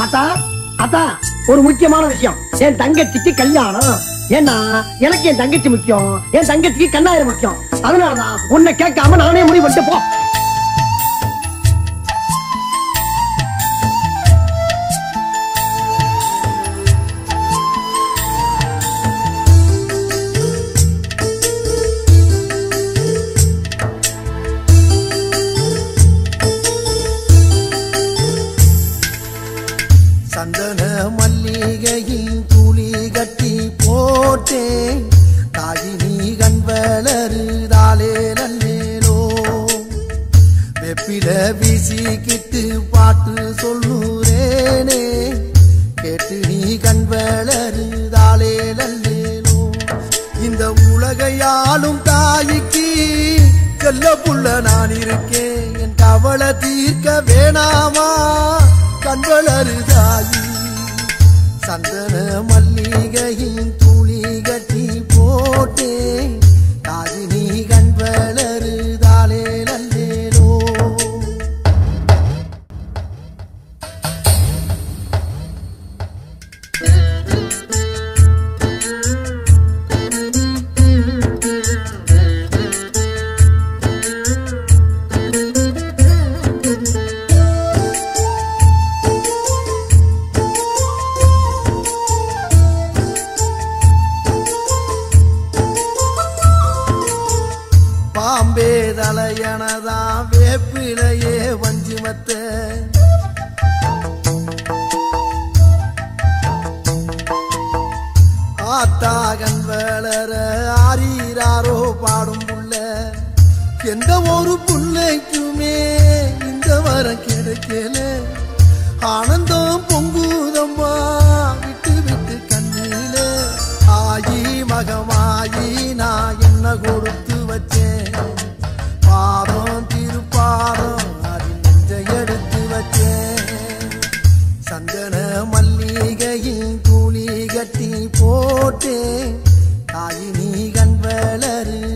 அத்தா அத்தா ஒரு முக்கியமான விஷயம் என் தங்கச்சிக்கு கல்யாணம் ஏன்னா எனக்கு என் தங்கச்சி முக்கியம் என் தங்கச்சிக்கு கண்ணாயிரம் முக்கியம் அதனாலதான் உன்னை கேட்காம நானே முடிவு பண்ணிட்டு போ சந்தன மல்லிகையின் துளி கட்டி போட்டேன் தாயினி கண் வளருதாலே நல்லேலோ வெப்பில வீசிக்கிட்டு பாட்டு சொல்லுறேனே கேட்டு நீ கண் வளருதாலே நல்லேலோ இந்த உலகையாளும் தாய்க்கு செல்ல புள்ள நான் இருக்கேன் என் கவலை தீர்க்க வேணாமா கண்வளருதாயி சந்தன மல்லிகையின் துளி கட்டி போட்டே காதினி கண் வளருதாலே நல்லேலோ பாம்பே தலையனதா வேப்பிலையே வஞ்சிமத்த ஆத்தாகன் வளர ஆரீராரோ பாடும் புள்ள எந்த ஒரு புள்ளைக்குமே இந்த வரம் கிடைக்கல ஆனந்தம் பொங்குதம்மா விட்டு விட்டு கண்ணில ஆயி மகமாயி நான் என்ன கொடுத்து வச்சேன் பாதம் திருப்பாதம் அதில் நெஞ்ச எடுத்து வச்சேன் சந்தன மல்லிகையின் துளி கட்டி போட்டே தாயினி கண் வளரு